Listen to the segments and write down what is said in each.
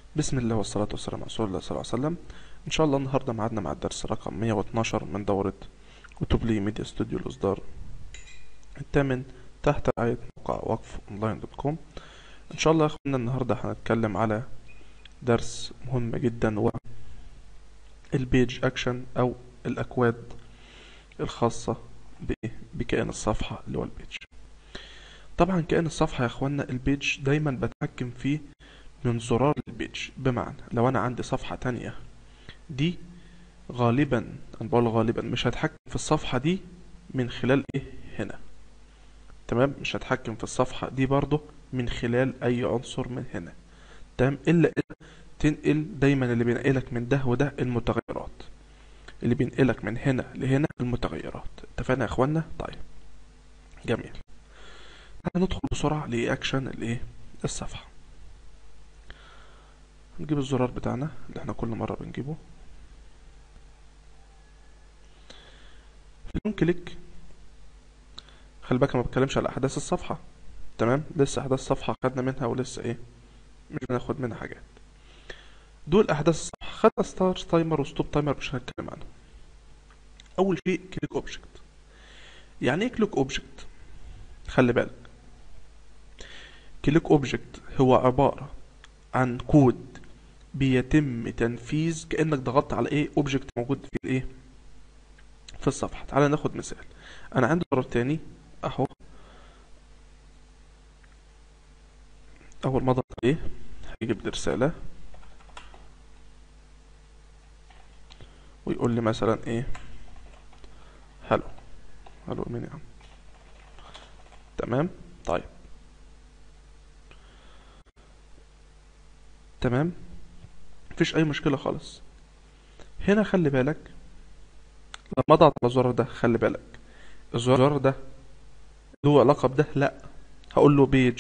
بسم الله والصلاة والسلام على رسول الله صلى الله عليه وسلم إن شاء الله النهاردة معادنا مع الدرس رقم 112 من دورة كتب ميديا ستوديو الإصدار الثامن تحت رعاية موقع وقف أونلاين دوت كوم إن شاء الله يا أخوانا النهاردة هنتكلم على درس مهم جدا و البيج أكشن أو الأكواد الخاصة بإيه؟ بكائن الصفحة اللي هو البيج طبعا كائن الصفحة يا أخوانا البيج دايما بتحكم فيه من زرار البيج بمعنى لو انا عندي صفحة تانية دي غالبا انا بقول غالبا مش هتحكم في الصفحة دي من خلال ايه هنا تمام مش هتحكم في الصفحة دي برضه من خلال اي عنصر من هنا تمام الا إلا تنقل دايما اللي بينقلك من ده وده المتغيرات اللي بينقلك من هنا لهنا المتغيرات اتفقنا يا اخوانا طيب جميل هندخل بسرعة لأكشن الايه الصفحة نجيب الزرار بتاعنا اللي احنا كل مرة بنجيبه في اليوم كليك خلي بالك ما بتكلمش على احداث الصفحة تمام لسه احداث الصفحة خدنا منها ولسه ايه مش بناخد منها حاجات دول احداث الصفحة خدنا ستار تايمر وستوب تايمر مش هنتكلم عنهم اول شيء كليك اوبجكت يعني ايه كليك اوبجكت خلي بالك كليك اوبجكت هو عبارة عن كود بيتم تنفيذ كأنك ضغطت على ايه اوبجكت موجود في الايه في الصفحة تعال ناخد مثال انا عندي زرار تاني اهو اول ما اضغط عليه هيجيب لي رسالة ويقول لي مثلا ايه هلو هلو مين يا عم تمام طيب تمام مفيش اي مشكلة خالص هنا خلي بالك لما اضغط على الزرار ده خلي بالك الزرار ده له علاقة بده لا هقول له بيج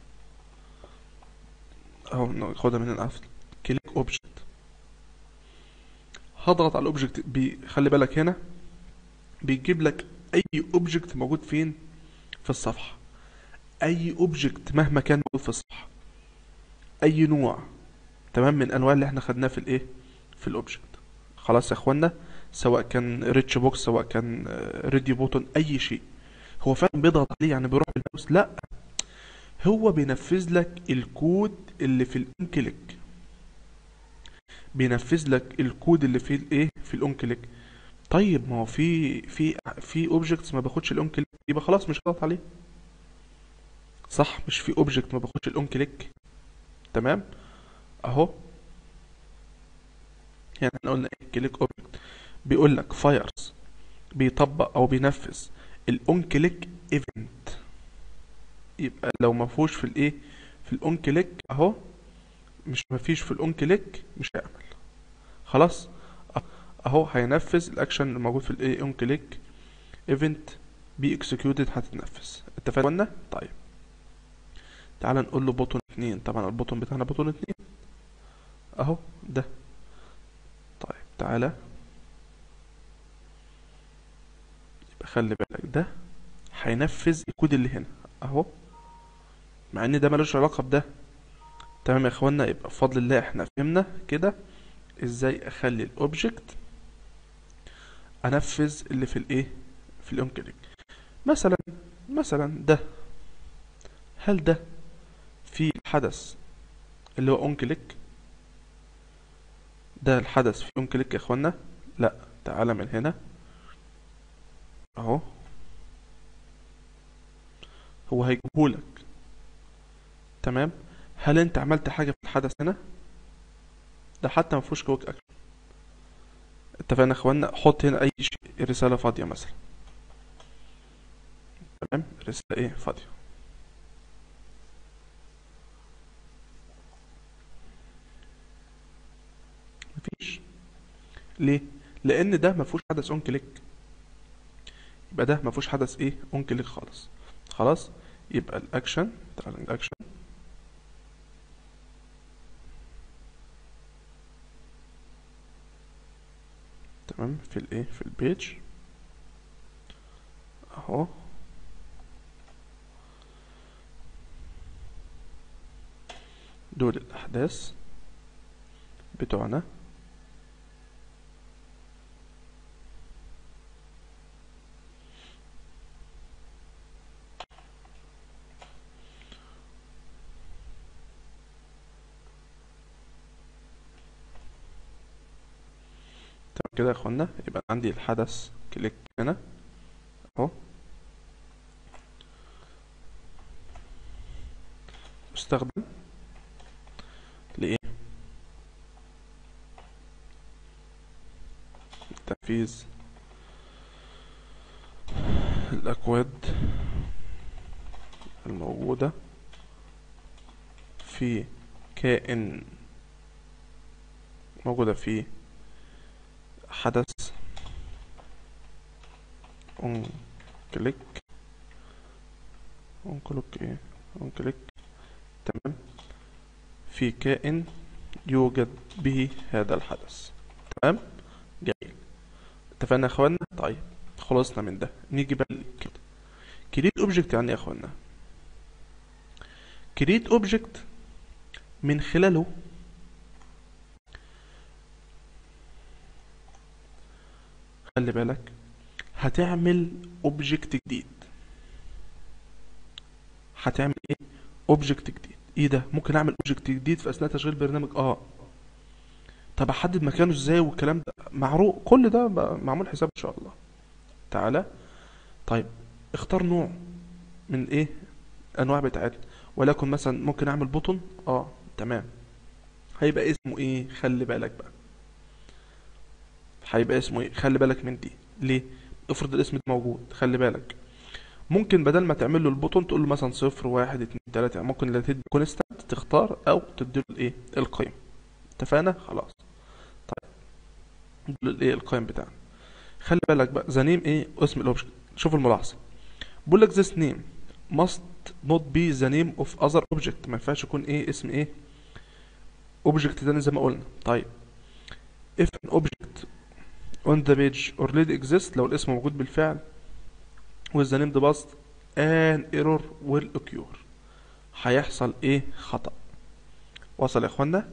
اهو ناخدها من هنا كليك اوبجكت هضغط على الاوبجكت بي خلي بالك هنا بيجيب لك اي اوبجكت موجود فين في الصفحة اي اوبجكت مهما كان موجود في الصفحة اي نوع تمام من انواع اللي احنا خدناه في الايه في الاوبجكت خلاص يا اخوانا سواء كان ريتش بوكس سواء كان ريديو بوتون اي شيء هو فعلا بيضغط عليه يعني بيروح بالماوس لا هو بينفذ لك الكود اللي في الاون كليك بينفذ لك الكود اللي في الايه في الاون كليك طيب ما هو في في في اوبجكتس ما باخدش الاون كليك يبقى خلاص مش هضغط عليه صح مش في اوبجكت ما باخدش الاون كليك تمام اهو يعني احنا قلنا ايه كليك اوبجكت بيقول لك فايرز بيطبق او بينفذ الاون كليك ايفنت يبقى لو ما فيهوش في الايه في الاون كليك اهو مش ما فيش في الاون كليك مش هيعمل خلاص اهو هينفذ الاكشن اللي موجود في الايه اون كليك ايفنت بي اكسكيوتد هتتنفذ اتفقنا طيب تعال نقول له بوتون اتنين طبعا البوتون بتاعنا بوتون اتنين اهو ده طيب تعالى يبقى خلي بالك ده هينفذ الكود اللي هنا اهو مع ان ده ملوش علاقة بده تمام يا اخوانا يبقى بفضل الله احنا فهمنا كده ازاي اخلي الاوبجكت انفذ اللي في الايه في الاون كليك مثلا مثلا ده هل ده في الحدث اللي هو اون كليك ده الحدث في اون كليك يا اخوانا لا تعالى من هنا اهو هو هيجيبهولك تمام هل انت عملت حاجة في الحدث هنا ده حتى ما فيهوش كويك اكشن اتفقنا يا اخوانا حط هنا اي شيء رسالة فاضية مثلا تمام رسالة ايه فاضية مفيش ليه لان ده ما فيهوش حدث اون كليك يبقى ده ما فيهوش حدث ايه اون كليك خالص خلاص يبقى الاكشن تعال الاكشن تمام في الايه في البيج اهو دول الأحداث بتوعنا تمام كده يا اخوانا يبقى عندي الحدث كليك هنا اهو مستخدم لإيه تنفيذ الأكواد الموجودة في كائن موجودة في حدث اون كليك اون كليك ايه اون كليك تمام في كائن يوجد به هذا الحدث تمام جميل اتفقنا يا اخوانا طيب خلصنا من ده نيجي بقى للكريت كريت اوبجكت يعني ايه يا اخوانا كريت اوبجكت من خلاله خلي بالك هتعمل اوبجكت جديد هتعمل ايه اوبجكت جديد ايه ده ممكن اعمل اوبجكت جديد في اثناء تشغيل برنامج اه طب احدد مكانه ازاي والكلام ده معروف كل ده بقى معمول حساب ان شاء الله تعالى طيب اختار نوع من ايه انواع بتاعتنا ولكن مثلا ممكن اعمل بوتون اه تمام هيبقى اسمه ايه خلي بالك بقى هيبقى اسمه ايه خلي بالك من دي ليه افرض الاسم ده موجود خلي بالك ممكن بدل ما تعمل له البوتون تقول له مثلا صفر واحد اتنين تلاتة يعني ممكن لا تدي كونستانت تختار او تديله الايه القيم اتفقنا خلاص طيب نديله الايه القيم بتاعنا خلي بالك بقى ذا نيم ايه اسم الاوبجكت شوف الملاحظة بقول لك this name must not be the name of other object ما ينفعش يكون ايه اسم ايه object تاني زي ما قلنا طيب if an object on the page already exists لو الاسم موجود بالفعل with the name passed an error will occur هيحصل ايه خطأ وصل يا اخوانا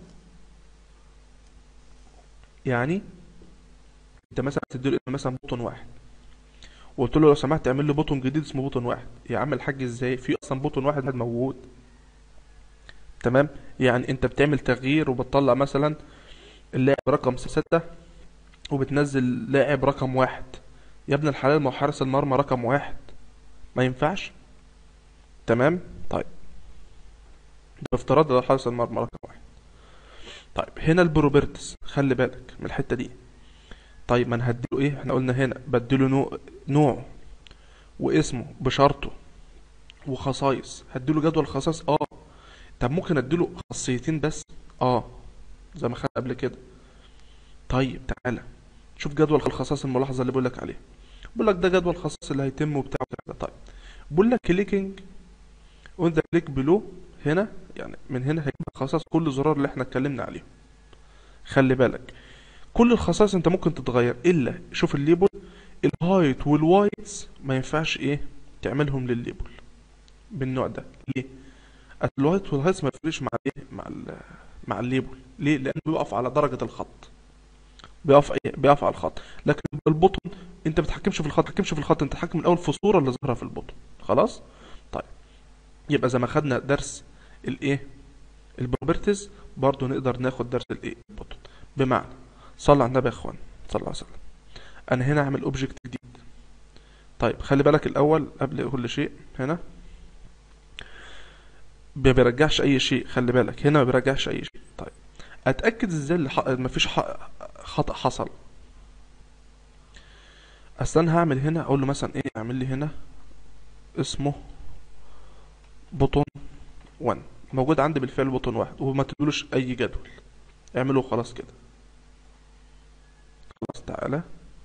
يعني انت مثلا تديله اسم مثلا بوتون واحد وقلت له لو سمحت اعمل لي بوتون جديد اسمه بوتون واحد يا عم الحاج ازاي في اصلا بوتون واحد موجود تمام يعني انت بتعمل تغيير وبتطلع مثلا اللاعب رقم ستة وبتنزل لاعب رقم واحد يا ابن الحلال ما هو حارس المرمى رقم واحد ما ينفعش تمام طيب ده بافتراض لو حارس المرمى رقم واحد طيب هنا البروبرتس خلي بالك من الحتة دي طيب ما انا هديله ايه احنا قلنا هنا بديله نوع نوع واسمه بشرطه وخصائص هديله جدول خصائص اه طب ممكن اديله خاصيتين بس اه زي ما خدنا قبل كده طيب تعالى شوف جدول الخصائص الملاحظه اللي بقول لك عليه بقول لك ده جدول الخصائص اللي هيتم وبتاع كده طيب بقول لك كليكنج اون ذا كليك بلو هنا يعني من هنا هيجيب خصائص كل زرار اللي احنا اتكلمنا عليه خلي بالك كل الخصائص انت ممكن تتغير الا شوف الليبل الهايت والوايتس ما ينفعش ايه تعملهم للليبل بالنوع ده ليه الوايت والهايتس ما يفرقش مع ايه مع ال مع الليبل ليه لانه بيقف على درجة الخط بيقف ايه بيقف على الخط لكن البوتون انت ما بتتحكمش في الخط ما بتتحكمش في الخط انت تتحكم الاول في الصورة اللي ظاهرة في البوتون خلاص طيب يبقى زي ما خدنا درس الايه البروبرتيز برضو نقدر ناخد درس الايه البوتون بمعنى صلى على النبي يا اخوان صلى الله عليه وسلم انا هنا هعمل اوبجكت جديد طيب خلي بالك الاول قبل كل شيء هنا ما بيرجعش اي شيء خلي بالك هنا ما بيرجعش اي شيء طيب اتاكد ازاي اللي ح... مفيش ح... خطا حصل اصل انا هعمل هنا اقول له مثلا ايه اعمل لي هنا اسمه بوتون 1 موجود عندي بالفعل بوتون واحد وما تدولوش اي جدول اعمله خلاص كده خلاص تعالى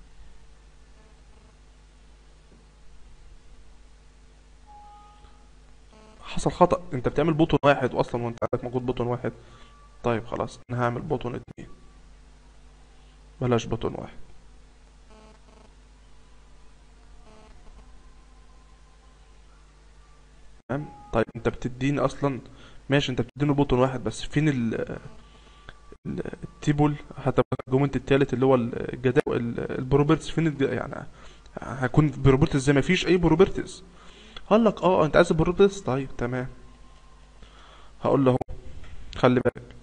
حصل خطأ انت بتعمل بوتون واحد واصلا وانت عندك موجود بوتون واحد طيب خلاص انا هعمل بوتون اتنين بلاش بوتون واحد تمام طيب انت بتديني اصلا ماشي انت بتديني بوتون واحد بس فين ال ال- تيبل هتبقى الارجيومنت التالت اللي هو الجداول البروبرتيز فين الج- يعني هيكون بروبرتيز زي ما فيش اي بروبرتيز قال لك اه انت عايز بروبرتيز طيب تمام هقول له اهو خلي بالك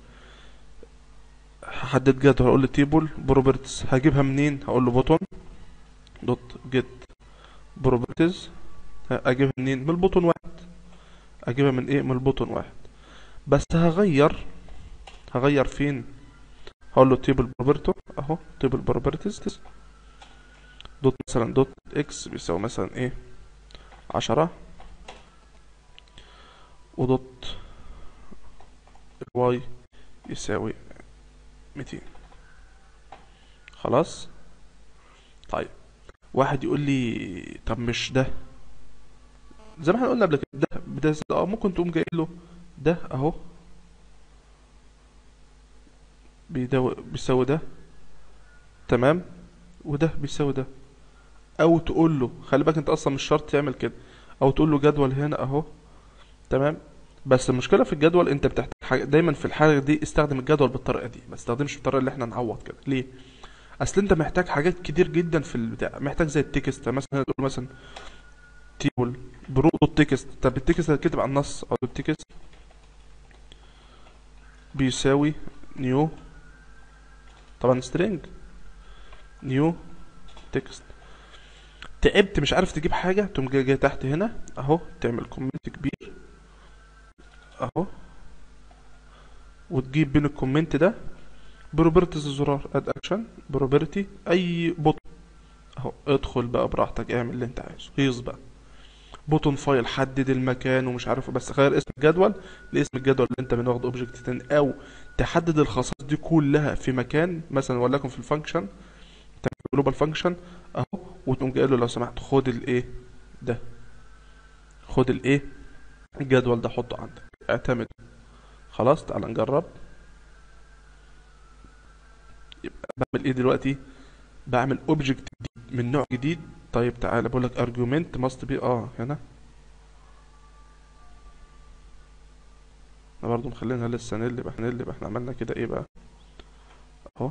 هحدد جدول هقول له تيبل بروبرتيز هجيبها منين هقول له بوتون دوت جيت بروبرتيز اجيبها منين من البوتون واحد اجيبها من ايه من البوتون واحد بس هغير هغير فين هقول له تيبل بروبرتو اهو تيبل بروبرتيز دوت مثلا دوت اكس بيساوي مثلا ايه عشرة ودوت الواي يساوي ميتين خلاص طيب واحد يقول لي طب مش ده زي ما احنا قلنا قبل كده ده ده اه ممكن تقوم جاي له ده اهو بيدو... بيساوي ده تمام وده بيساوي ده او تقول له خلي بالك انت اصلا مش شرط تعمل كده او تقول له جدول هنا اهو تمام بس المشكله في الجدول انت بتحتاج حاجة دايما في الحاله دي استخدم الجدول بالطريقه دي ما تستخدمش بالطريقه اللي احنا نعوض كده ليه اصل انت محتاج حاجات كتير جدا في البتاع محتاج زي التكست مثلا تقول مثلا تيبل برو دوت تكست طب التكست هتكتب على النص او التكست بيساوي نيو طبعا سترينج نيو تكست تعبت مش عارف تجيب حاجة تقوم جاي جاي تحت هنا اهو تعمل كومنت كبير اهو وتجيب بين الكومنت ده بروبرتيز الزرار اد اكشن بروبرتي اي بوتون اهو ادخل بقى براحتك اعمل اللي انت عايزه هيص بقى بوتون فايل حدد المكان ومش عارف بس غير اسم الجدول لاسم الجدول اللي انت من واخد اوبجكت تاني او تحدد الخصائص دي كلها في مكان مثلا وليكن في الفانكشن جلوبال فانكشن اهو وتقوم جاي له لو سمحت خد الايه ده خد الايه الجدول ده حطه عندك اعتمد خلاص تعال نجرب يبقى بعمل ايه دلوقتي بعمل اوبجكت جديد من نوع جديد طيب تعالى بقول لك argument must be اه هنا احنا برضو مخلينها لسه نقلب احنا نقلب احنا عملنا كده ايه بقى اهو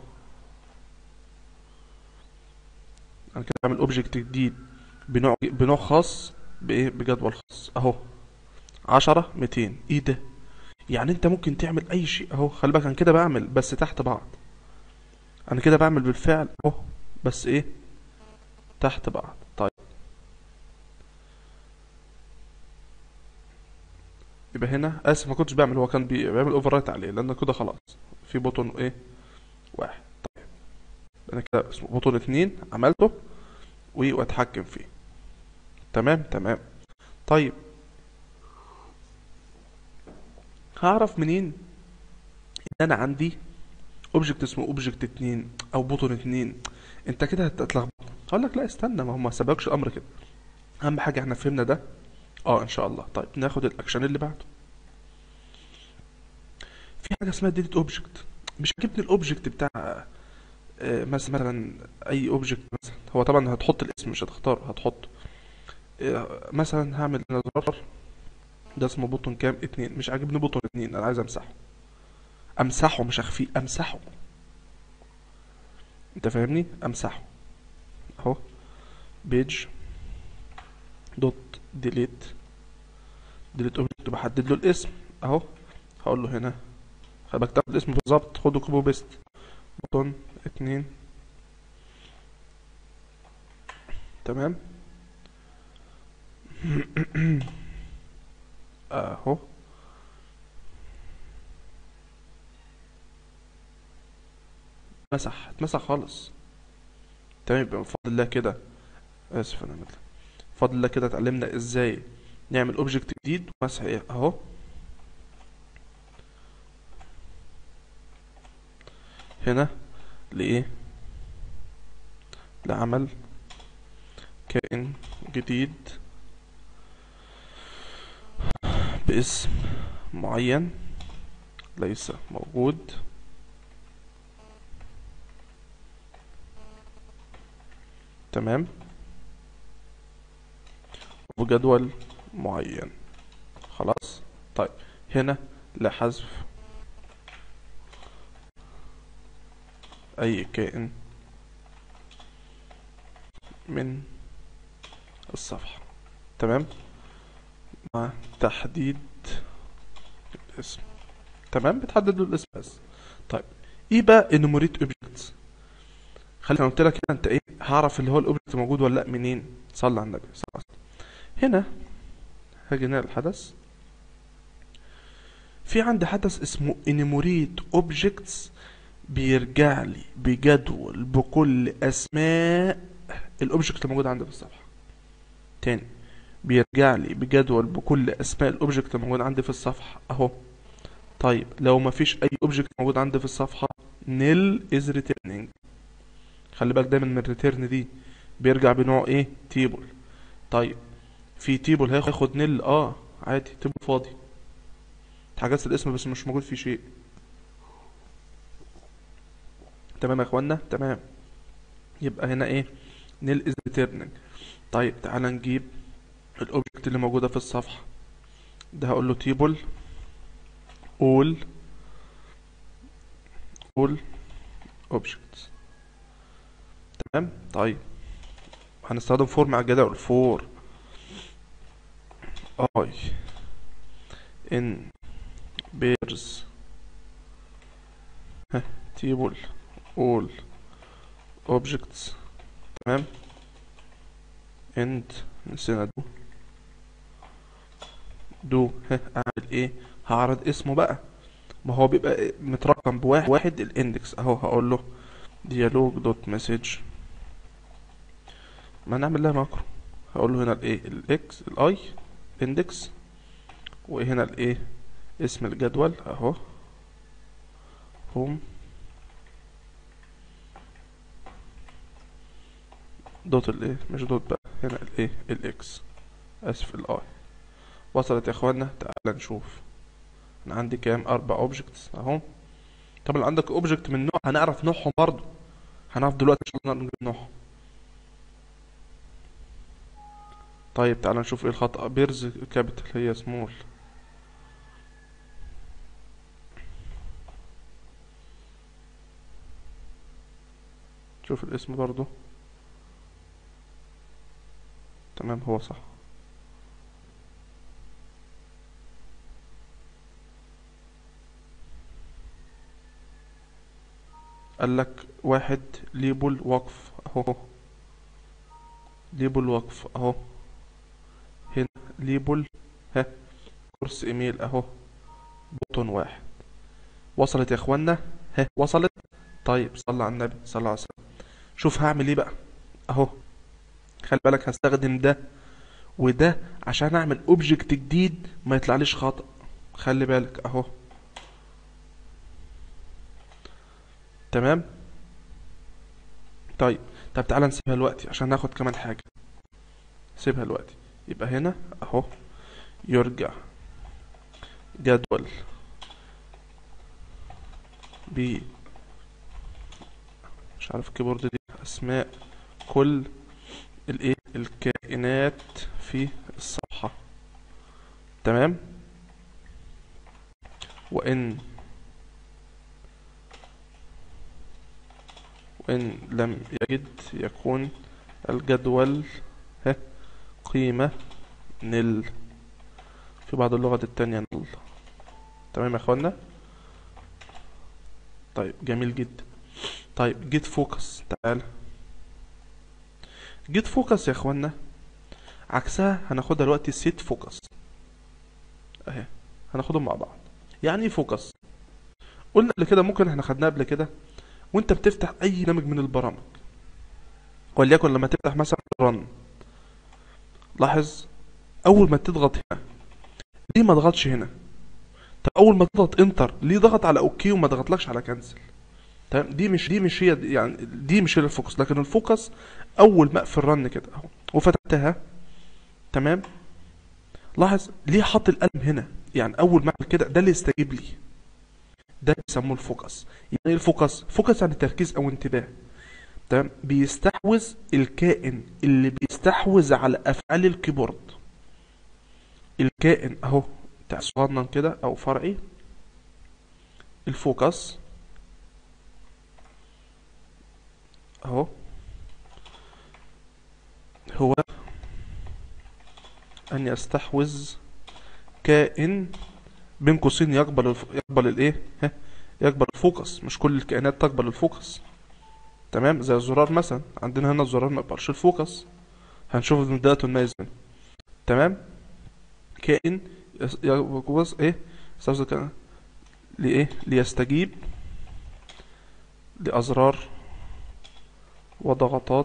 انا كده بعمل اوبجكت جديد بنوع بنوع خاص بايه بجدول خاص اهو عشرة ميتين ايه ده يعني انت ممكن تعمل اي شيء اهو خلي بالك انا كده بعمل بس تحت بعض انا كده بعمل بالفعل اهو بس ايه تحت بعض طيب يبقى هنا اسف ما كنتش بعمل هو كان بي- بيعمل اوفر رايت عليه لان كده خلاص في بوتون ايه واحد طيب انا كده اسمه بوتون اتنين عملته و- واتحكم فيه تمام تمام طيب هعرف منين ان انا عندي اوبجكت اسمه اوبجكت اتنين او بوتون اتنين انت كده هتتلخبط هقول لك لا استنى ما هو ما سبقش الامر كده اهم حاجه احنا فهمنا ده اه ان شاء الله طيب ناخد الاكشن اللي بعده في حاجه اسمها ديليت اوبجكت مش عاجبني الاوبجكت بتاع آه، مثلا اي اوبجكت مثلا هو طبعا هتحط الاسم مش هتختاره هتحط آه، مثلا هعمل زرار ده اسمه بوتون كام اتنين مش عاجبني بوتون اتنين انا عايز امسحه امسحه مش اخفيه امسحه انت فاهمني امسحه اهو بيج دوت ديليت ديليت اوبجكت بحدد له الاسم اهو هقول له هنا خلي بالك تاخد الاسم بالظبط خده كوبي بيست بوتون اتنين تمام اهو مسح اتمسح خالص تمام يبقى بفضل الله كده اسف انا مثلا بفضل الله كده اتعلمنا ازاي نعمل اوبجكت جديد ومسح ايه اهو هنا لايه لعمل كائن جديد باسم معين ليس موجود تمام وجدول معين خلاص طيب هنا لحذف اي كائن من الصفحة تمام مع تحديد الاسم تمام بتحدد له الاسم بس طيب ايه بقى انوميريت اوبجكتس خلي انا قلت لك هنا انت ايه هعرف اللي هو الاوبجكت موجود ولا لا منين صلى على النبي صلى الله عليه وسلم هنا هاجي هنا الحدث في عندي حدث اسمه enumerate objects بيرجع لي بجدول بكل اسماء الاوبجكت اللي موجود عندي في الصفحه تاني بيرجع لي بجدول بكل اسماء الاوبجكت اللي موجود عندي في الصفحه اهو طيب لو ما فيش اي اوبجكت موجود عندي في الصفحه nil is returning خلي بالك دايما من الريتيرن دي بيرجع بنوع ايه تيبل طيب في تيبل هياخد نل اه عادي تيبل فاضي حاجات الاسم بس مش موجود فيه شيء تمام يا اخوانا تمام يبقى هنا ايه نيل از ريتيرنينج طيب تعالى نجيب الاوبجكت اللي موجوده في الصفحه ده هقول له تيبل all all objects تمام طيب هنستخدم فور مع الجدول فور اي ان بيرز تيبل all objects تمام end نسينا دو دو ها اعمل ايه هعرض اسمه بقى ما هو بيبقى مترقم بواحد واحد الاندكس اهو هقول له dialog دوت مسج ما نعمل لها ماكرو هقول له هنا الايه الاكس الاي اندكس وهنا الايه اسم الجدول اهو هوم دوت الايه مش دوت بقى هنا الايه الاكس اسف الاي وصلت يا اخوانا تعال نشوف انا عندي كام اربع اوبجكتس اهو طب لو عندك اوبجكت من نوع هنعرف نوعهم برضو هنعرف دلوقتي ان شاء الله نجيب نوعهم طيب تعال نشوف ايه الخطأ بيرز كابيتال هي سمول شوف الاسم برضو تمام هو صح قال لك واحد ليبل وقف اهو ليبل وقف اهو هنا ليبل ها كورس ايميل اهو بوتون واحد وصلت يا اخوانا ها وصلت طيب صلى على النبي صلى الله عليه وسلم شوف هعمل ايه بقى اهو خلي بالك هستخدم ده وده عشان اعمل اوبجكت جديد ما يطلعليش خطأ خلي بالك اهو تمام طيب طب تعالى نسيبها دلوقتي عشان ناخد كمان حاجة سيبها دلوقتي يبقى هنا اهو يرجع جدول ب مش عارف الكيبورد دي اسماء كل الايه الكائنات في الصفحة تمام وان وإن لم يجد يكون الجدول ها قيمة نل في بعض اللغات التانية نل تمام يا اخوانا طيب جميل جدا طيب جيت فوكس تعال جيت فوكس يا اخوانا عكسها هناخدها دلوقتي سيت فوكس اهي هناخدهم مع بعض يعني ايه فوكس قلنا قبل كده ممكن احنا خدناها قبل كده وانت بتفتح اي برنامج من البرامج وليكن لما تفتح مثلا رن لاحظ اول ما تضغط هنا ليه ما ضغطش هنا طب اول ما تضغط انتر ليه ضغط على اوكي وما ضغطلكش على كنسل تمام دي مش دي مش هي يعني دي مش هي الفوكس لكن الفوكس اول ما اقفل رن كده اهو وفتحتها تمام لاحظ ليه حط القلم هنا يعني اول ما اعمل كده ده اللي يستجيب لي ده بيسموه الفوكس يعني ايه الفوكس فوكس يعني تركيز او انتباه تمام بيستحوذ الكائن اللي بيستحوذ على افعال الكيبورد الكائن اهو بتاع صغنن كده او فرعي الفوكس اهو هو ان يستحوذ كائن بين قوسين يقبل الف... يقبل الايه ها يقبل الفوكس مش كل الكائنات تقبل الفوكس تمام زي الزرار مثلا عندنا هنا الزرار ما يقبلش الفوكس هنشوف من ده نميز منه تمام كائن يس- يقوز ايه يستحوذ كائن لايه ليستجيب لأزرار وضغطات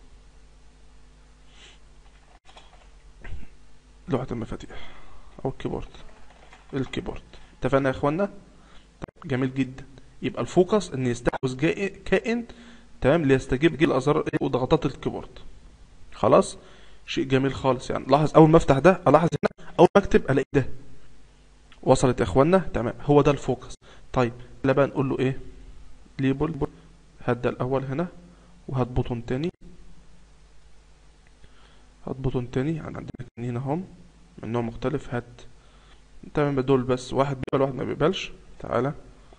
لوحة المفاتيح أو الكيبورد الكيبورد اتفقنا يا إخوانا طيب، جميل جدا يبقى الفوكس إن يستحوذ جائ- كائن تمام ليستجيب لأزرار إيه وضغطات الكيبورد خلاص شيء جميل خالص يعني لاحظ أول ما أفتح ده ألاحظ هنا أول ما أكتب ألاقي ده وصلت يا إخوانا تمام هو ده الفوكس طيب لا بقى نقول له إيه ليبل هات ده الأول هنا وهات بوتون تاني هات بوتون تاني يعني عندنا اتنين اهم من نوع مختلف هات تمام دول بس واحد بيقبل واحد ما بيقبلش تعالى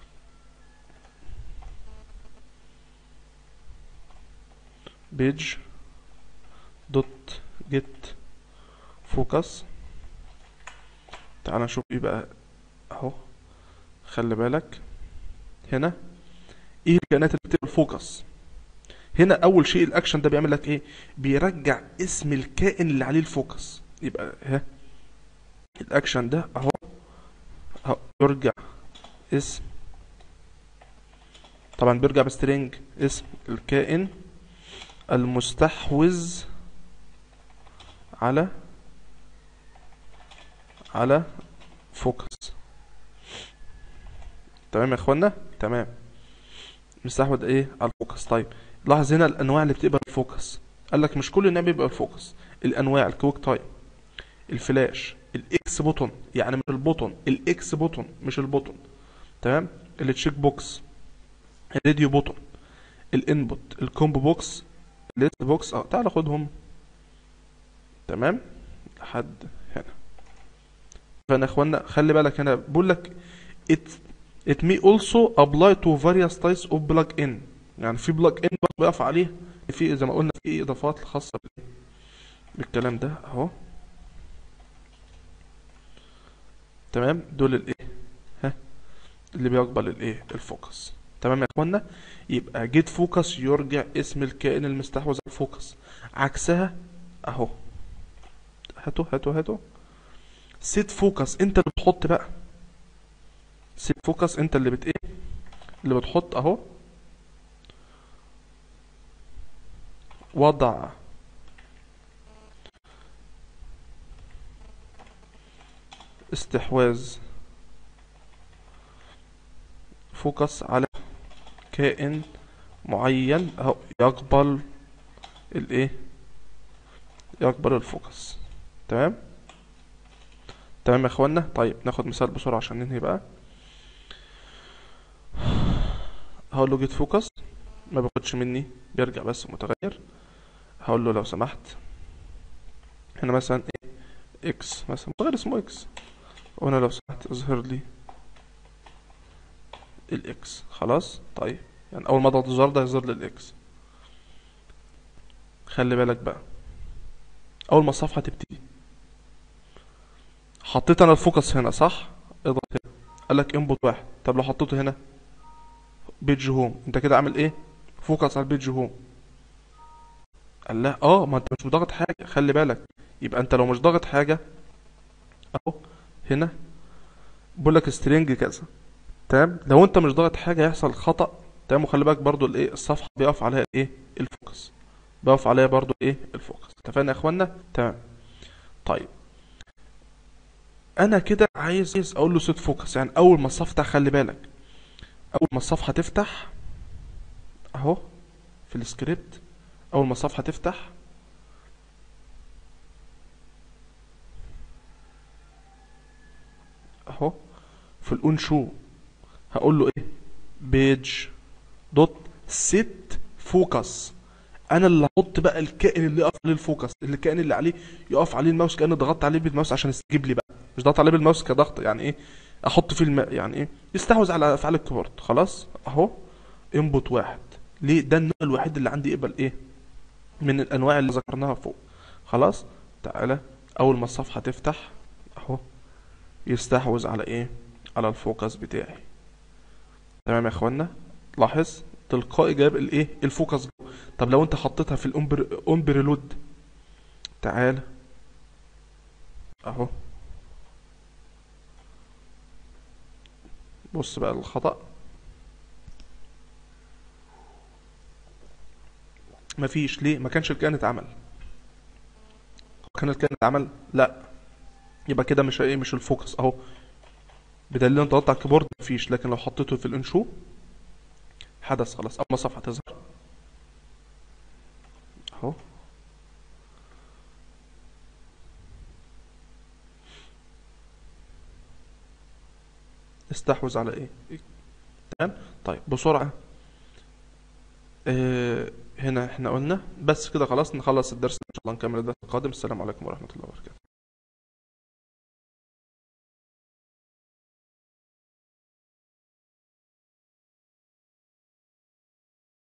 بيج دوت جيت فوكس تعالى نشوف ايه بقى اهو خلي بالك هنا ايه الكائنات اللي بتقبل فوكس هنا اول شيء الاكشن ده بيعمل لك ايه بيرجع اسم الكائن اللي عليه الفوكس يبقى ها الاكشن ده اهو اهو يرجع اسم طبعا بيرجع بسترينج اسم الكائن المستحوذ على على فوكس تمام يا اخوانا تمام مستحوذ ايه على الفوكس طيب لاحظ هنا الانواع اللي بتقبل الفوكس قال لك مش كل الانواع بيبقى الفوكس الانواع الكويك تايم الفلاش الاكس بوتون يعني مش البوتون الاكس بوتون مش البوتون تمام التشيك بوكس الراديو بوتون الانبوت الكومبو بوكس الليست بوكس اه تعال خدهم تمام لحد هنا فانا يا اخوانا خلي بالك هنا بقول لك it it may also apply to various types of plug in يعني في بلاج ان برضه بيقف عليه في زي ما قلنا في اضافات خاصه بال- بالكلام ده اهو تمام دول الايه ها اللي بيقبل الايه الفوكس تمام يا اخوانا يبقى جيت فوكس يرجع اسم الكائن المستحوذ على الفوكس عكسها اهو هاتوا هاتوا هاتوا سيت فوكس انت اللي بتحط بقى سيت فوكس انت اللي بت ايه اللي بتحط اهو وضع استحواذ فوكس على كائن معين اهو يقبل الايه يقبل الفوكس تمام تمام يا اخوانا طيب ناخد مثال بسرعة عشان ننهي بقى هقول له جيت فوكس ما بياخدش مني بيرجع بس متغير هقول له لو سمحت هنا مثلا ايه اكس مثلا متغير اسمه اكس وانا لو سمحت اظهر لي الاكس خلاص طيب يعني اول ما اضغط الزرار ده هيظهر لي الاكس خلي بالك بقى اول ما الصفحه تبتدي حطيت انا الفوكس هنا صح اضغط هنا قال لك انبوت واحد طب لو حطيته هنا بيج هوم انت كده عامل ايه فوكس على البيج هوم قال لا اه ما انت مش ضاغط حاجه خلي بالك يبقى انت لو مش ضاغط حاجه اهو هنا بقول لك سترينج كذا تمام لو انت مش ضاغط حاجه يحصل خطأ تمام وخلي بالك برضو الايه الصفحه بيقف عليها الايه الفوكس بيقف عليها برضو ايه الفوكس اتفقنا يا اخوانا تمام طيب انا كده عايز عايز اقول له سيت فوكس يعني اول ما الصفحه خلي بالك اول ما الصفحه تفتح اهو في السكريبت اول ما الصفحه تفتح اهو في الاون شو هقول له ايه بيج دوت سيت فوكس انا اللي هحط بقى الكائن اللي يقف عليه الفوكس الكائن اللي عليه يقف عليه الماوس كأني ضغطت عليه بالماوس عشان يستجيب لي بقى مش ضغط عليه بالماوس كضغط يعني ايه احط فيه الم... يعني ايه يستحوذ على افعال الكيبورد خلاص اهو انبوت واحد ليه ده النوع الوحيد اللي عندي يقبل ايه من الانواع اللي ذكرناها فوق خلاص تعالى اول ما الصفحة تفتح اهو يستحوذ على ايه على الفوكس بتاعي تمام يا اخوانا لاحظ تلقائي جاب الايه الفوكس جوه. طب لو انت حطيتها في الامبر امبريلود تعال اهو بص بقى الخطأ مفيش ليه ما كانش الكائن اتعمل كان الكائن اتعمل لا يبقى كده مش ايه مش الفوكس اهو بدليل انت ضغطت على الكيبورد مفيش لكن لو حطيته في الانشو حدث خلاص اول ما الصفحه تظهر اهو استحوذ على ايه تمام طيب بسرعه آه هنا احنا قلنا بس كده خلاص نخلص الدرس ان شاء الله نكمل الدرس القادم السلام عليكم ورحمه الله وبركاته